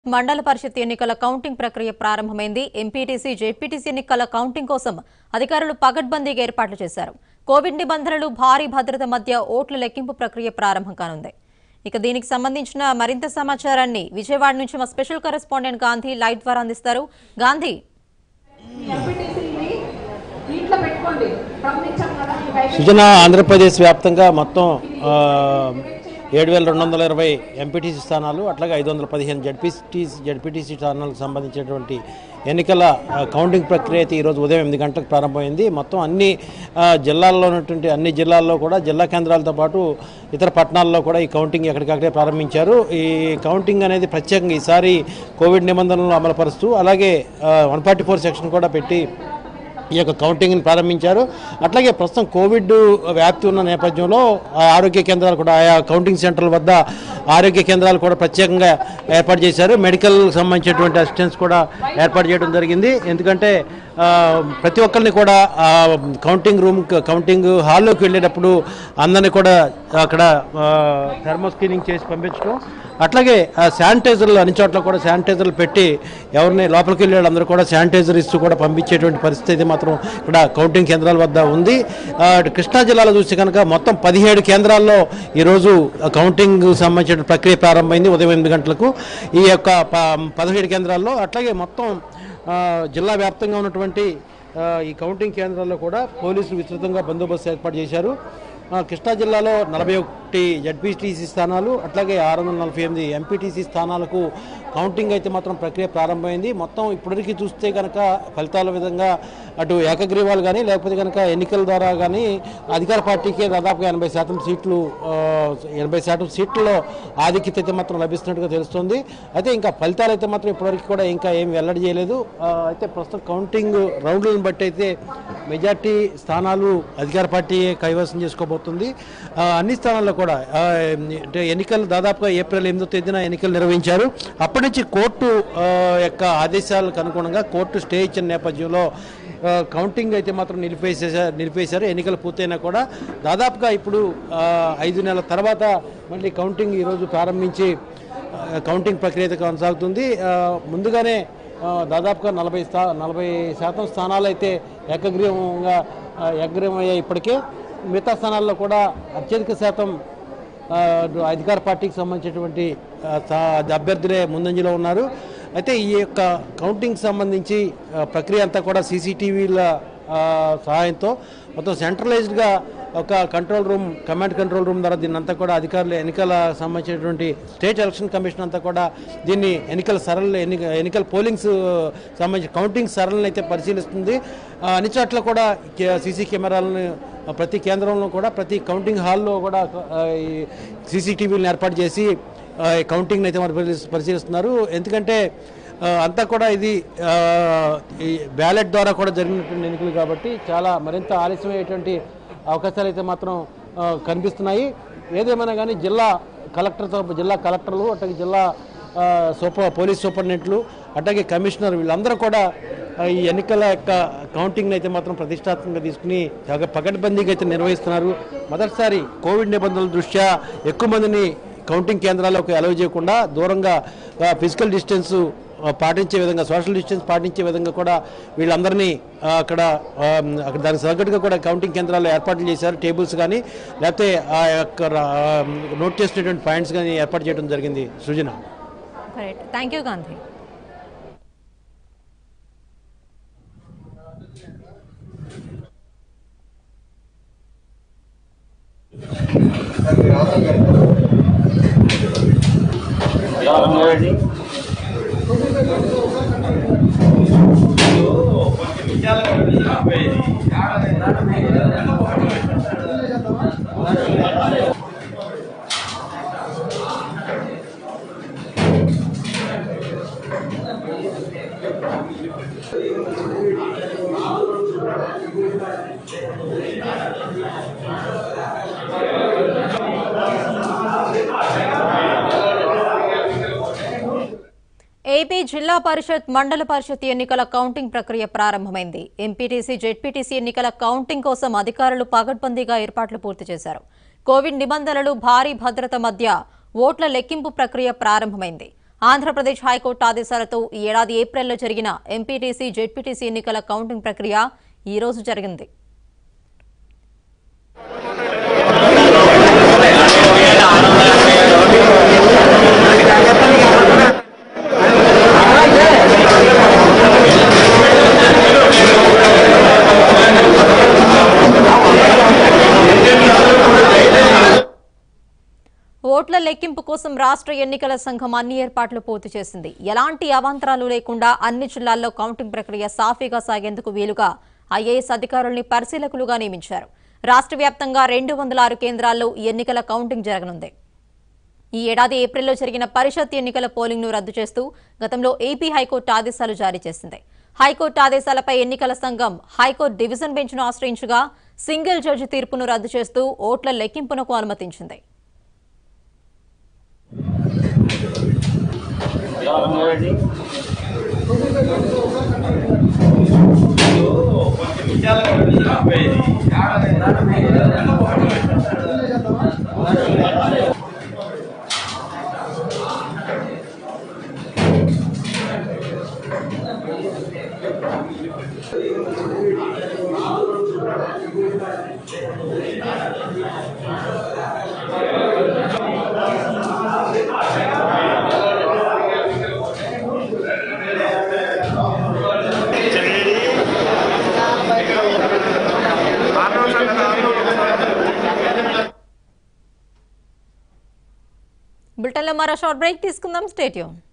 మండల పరిషత్ ఎన్నికల కౌంటింగ్ ప్రక్రియ ప్రారంభమైంది ఎంపీటీసీ జెడ్పీటీసీ ఎన్నికల కౌంటింగ్ కోసం అధికారులు పగడ్బందీగా ఏర్పాట్లు చేశారు కోవిడ్ నిబంధనలు భారీ భద్రత మధ్య ఓట్ల లెక్కింపు ప్రక్రియ ప్రారంభం కానుంది ఇక దీనికి సంబంధించిన మరింత సమాచారాన్ని విజయవాడ నుంచి మా స్పెషల్ కరెస్పాండెంట్ గాంధీ లైవ్ ద్వారా అందిస్తారు గాంధీ ఎంపీటీసీని దీంట్లో పెట్టుకోండి గమనించాం కదా ఈ వైపు సుజన ఆంధ్రప్రదేశ్ వ్యాప్తంగా మొత్తం ఏడు వేల రెండు వందల ఇరవై ఎంపీటీసీ స్థానాలు అట్లాగే ఐదు వందల పదిహేను జడ్పీటీసీ జడ్పీటీసీ స్థానాలకు సంబంధించినటువంటి ఎన్నికల ఆ, కౌంటింగ్ ప్రక్రియ అయితే ఈరోజు ఉదయం ఎనిమిది గంటలకు ప్రారంభమైంది మొత్తం అన్ని ఆ, జిల్లాల్లో ఉన్నటువంటి అన్ని జిల్లాల్లో కూడా జిల్లా కేంద్రాలతో పాటు ఇతర పట్టణాల్లో కూడా ఈ కౌంటింగ్ ఎక్కడికక్కడే ప్రారంభించారు ఈ కౌంటింగ్ అనేది ప్రత్యేకంగా ఈసారి కోవిడ్ నిబంధనలు అమలుపరుస్తూ అలాగే వన్ ఫార్టీ ఫోర్ సెక్షన్ కూడా పెట్టి ఈ యొక్క కౌంటింగ్ని ప్రారంభించారు అట్లాగే ప్రస్తుతం కోవిడ్ వ్యాప్తి ఉన్న నేపథ్యంలో ఆ ఆరోగ్య కేంద్రాలు కూడా ఆయా కౌంటింగ్ సెంటర్ల వద్ద ఆరోగ్య కేంద్రాలు కూడా ప్రత్యేకంగా ఏర్పాటు చేశారు మెడికల్ సంబంధించినటువంటి అసిస్టెన్స్ కూడా ఏర్పాటు చేయడం జరిగింది ఎందుకంటే ఆ, ప్రతి ఒక్కరిని కూడా ఆ, కౌంటింగ్ రూమ్ కౌంటింగ్ హాల్లోకి వెళ్ళేటప్పుడు అందరినీ కూడా అక్కడ థర్మో స్క్రీనింగ్ చేసి పంపించడం అట్లాగే ఆ, శానిటైజర్లు అన్ని చోట్ల కూడా శానిటైజర్లు పెట్టి ఎవరిని లోపలికి వెళ్ళే వాళ్ళందరూ కూడా శానిటైజర్ ఇస్తూ కూడా పంపించేటువంటి పరిస్థితి అయితే మాత్రం ఇక్కడ కౌంటింగ్ కేంద్రాల వద్ద ఉంది ఆ, ఇటు కృష్ణా జిల్లాలో చూస్తే కనుక మొత్తం పదిహేడు కేంద్రాల్లో ఈరోజు కౌంటింగ్ సంబంధించిన ప్రక్రియ ప్రారంభమైంది ఉదయం ఎనిమిది గంటలకు ఈ యొక్క ప- పదిహేడు కేంద్రాల్లో అట్లాగే మొత్తం ఆ, జిల్లా వ్యాప్తంగా ఉన్నటువంటి ఆ, ఈ కౌంటింగ్ కేంద్రాల్లో కూడా పోలీసులు విస్తృతంగా బందోబస్తు ఏర్పాటు చేశారు ఆ, కృష్ణా జిల్లాలో నలభై ఒకటి జడ్పీటీసీ స్థానాలు అట్లాగే ఆరు వందల నలభై ఎనిమిది ఎంపీటీసీ స్థానాలకు కౌంటింగ్ అయితే మాత్రం ప్రక్రియ ప్రారంభమైంది మొత్తం ఇప్పటికీ చూస్తే కనుక ఫలితాల విధంగా అటు ఏకగ్రీవాలు కానీ లేకపోతే కనుక ఎన్నికల ద్వారా కానీ అధికార పార్టీకి దాదాపుగా ఎనభై శాతం సీట్లు ఆ, ఎనభై శాతం సీట్లలో ఆధిక్యత అయితే మాత్రం లభిస్తున్నట్టుగా తెలుస్తుంది అయితే ఇంకా ఫలితాలు అయితే మాత్రం ఇప్పటివరకు కూడా ఇంకా ఏం వెల్లడి చేయలేదు ఆ, అయితే ప్రస్తుతం కౌంటింగ్ రౌండ్లను బట్టి అయితే మెజార్టీ స్థానాలు అధికార పార్టీ కైవసం చేసుకోబోతుంది ఆ, అన్ని స్థానాల్లో కూడా ఆ, అంటే ఎన్నికలు దాదాపుగా ఏప్రిల్ ఎనిమిదో తేదీన ఎన్నికలు నిర్వహించారు అప్పటి నుంచి కోర్టు ఆ, యొక్క ఆదేశాలకు అనుగుణంగా కోర్టు స్టే ఇచ్చిన నేపథ్యంలో ఆ, కౌంటింగ్ అయితే మాత్రం నిలిపేసేసారు నిలిపేశారు ఎన్నికలు పూర్తయినా కూడా దాదాపుగా ఇప్పుడు ఆ, ఐదు నెలల తర్వాత మళ్ళీ కౌంటింగ్ ఈరోజు ప్రారంభించి ఆ, కౌంటింగ్ ప్రక్రియ అయితే కొనసాగుతుంది ఆ, ముందుగానే ఆ, దాదాపుగా నలభై స్థా నలభై శాతం స్థానాలు అయితే ఏకగ్రీవంగా ఆ, ఏకగ్రీవం అయ్యాయి ఇప్పటికే మిగతా స్థానాల్లో కూడా అత్యధిక శాతం ఆ, అధికార పార్టీకి సంబంధించినటువంటి ఆ, సా- అభ్యర్థులే ముందంజలో ఉన్నారు అయితే ఈ యొక్క కౌంటింగ్ సంబంధించి ఆ, ప్రక్రియ అంతా కూడా సీసీటీవీల సహాయంతో మొత్తం సెంట్రలైజ్డ్గా ఒక control room command control room ద్వారా దీన్ని అంతా కూడా అధికారులు ఎన్నికల సంబంధించినటువంటి స్టేట్ ఎలక్షన్ కమిషన్ అంతా కూడా దీన్ని ఎన్నికల సరళ ఎన్నిక ఎన్నికల పోలింగ్స్ సంబంధించి కౌంటింగ్ సరళిని అయితే పరిశీలిస్తుంది ఆ, అన్ని చోట్ల కూడా సీసీ కెమెరాలను ఆ, ప్రతి కేంద్రంలో కూడా ప్రతి కౌంటింగ్ హాల్లో కూడా ఆ, ఈ సీసీటీవీలను ఏర్పాటు చేసి ఆ, ఈ కౌంటింగ్ని అయితే మరి పరిశీ- పరిశీలిస్తున్నారు ఎందుకంటే ఆ, అంతా కూడా ఇది ఆ, ఈ బ్యాలెట్ ద్వారా కూడా జరిగినటువంటి ఎన్నికలు కాబట్టి చాలా మరింత ఆలస్యమయ్యేటువంటి అవకాశాలు అయితే మాత్రం ఆ, కనిపిస్తున్నాయి ఏదేమైనా కానీ జిల్లా కలెక్టర్తో జిల్లా కలెక్టర్లు అట్లాగే జిల్లా ఆ, సూపర్ పోలీస్ సూపరింటెండెంట్లు అట్లాగే కమిషనర్ వీళ్ళందరూ కూడా ఆ, ఈ ఎన్నికల యొక్క కౌంటింగ్ అయితే మాత్రం ప్రతిష్టాత్మకంగా తీసుకుని చాలా పకడ్బందీగా అయితే నిర్వహిస్తున్నారు మొదటిసారి కోవిడ్ నిబంధనల దృష్ట్యా ఎక్కువ మందిని కౌంటింగ్ కేంద్రాలకు అలౌ చేయకుండా దూరంగా ఫిజికల్ డిస్టెన్స్ పాటించే విధంగా సోషల్ డిస్టెన్స్ పాటించే విధంగా కూడా వీళ్ళందరినీ ఆ, అక్కడ ఆ, అక్కడ దానికి తగ్గట్టుగా కూడా కౌంటింగ్ కేంద్రాల్లో ఏర్పాట్లు చేశారు టేబుల్స్ కానీ లేకపోతే ఆ యొక్క రా- నోట్ చేసినటువంటి పాయింట్స్ కానీ ఏర్పాటు చేయడం జరిగింది Srujana correct thank you Gandhi AP zilla parishad మండల పరిషత్ ఎన్నికల కౌంటింగ్ ప్రక్రియ ప్రారంభమైంది ఎంపీటీసీ జెడ్పీటీసీ ఎన్నికల కౌంటింగ్ కోసం అధికారులు పగడ్బందీగా ఏర్పాట్లు పూర్తి చేశారు కోవిడ్ నిబంధనలు భారీ భద్రత మధ్య ఓట్ల లెక్కింపు ప్రక్రియ ప్రారంభమైంది ఆంధ్రప్రదేశ్ హైకోర్టు ఆదేశాలతో ఈ ఏడాది ఏప్రిల్లో జరిగిన ఎంపీటీసీ జెడ్పీటీసీ ఎన్నికల కౌంటింగ్ ప్రక్రియ ఈ రోజు జరిగింది ఓట్ల లెక్కింపు కోసం రాష్ట్ర ఎన్నికల సంఘం అన్ని ఏర్పాట్లు పూర్తి చేసింది ఎలాంటి అవాంతరాలు లేకుండా అన్ని జిల్లాల్లో కౌంటింగ్ ప్రక్రియ సాఫీగా సాగేందుకు వీలుగా ఐఏఎస్ అధికారుల్ని పరిశీలకులుగా నియమించారు రాష్ట్ర వ్యాప్తంగా రెండు వందల ఆరు కేంద్రాల్లో ఈ ఎన్నికల కౌంటింగ్ జరగనుంది ఈ ఏడాది ఏప్రిల్లో జరిగిన పరిషత్ ఎన్నికల పోలింగ్ను రద్దు చేస్తూ గతంలో ఏపీ హైకోర్టు ఆదేశాలు జారీ చేసింది హైకోర్టు ఆదేశాలపై ఎన్నికల సంఘం హైకోర్టు డివిజన్ బెంచ్ను ఆశ్రయించగా సింగిల్ జడ్జి తీర్పును రద్దు చేస్తూ ఓట్ల లెక్కింపునకు అనుమతించింది బులెటిన్లో మరో షార్ట్ బ్రేక్ తీసుకుందాం స్టేట్యూన్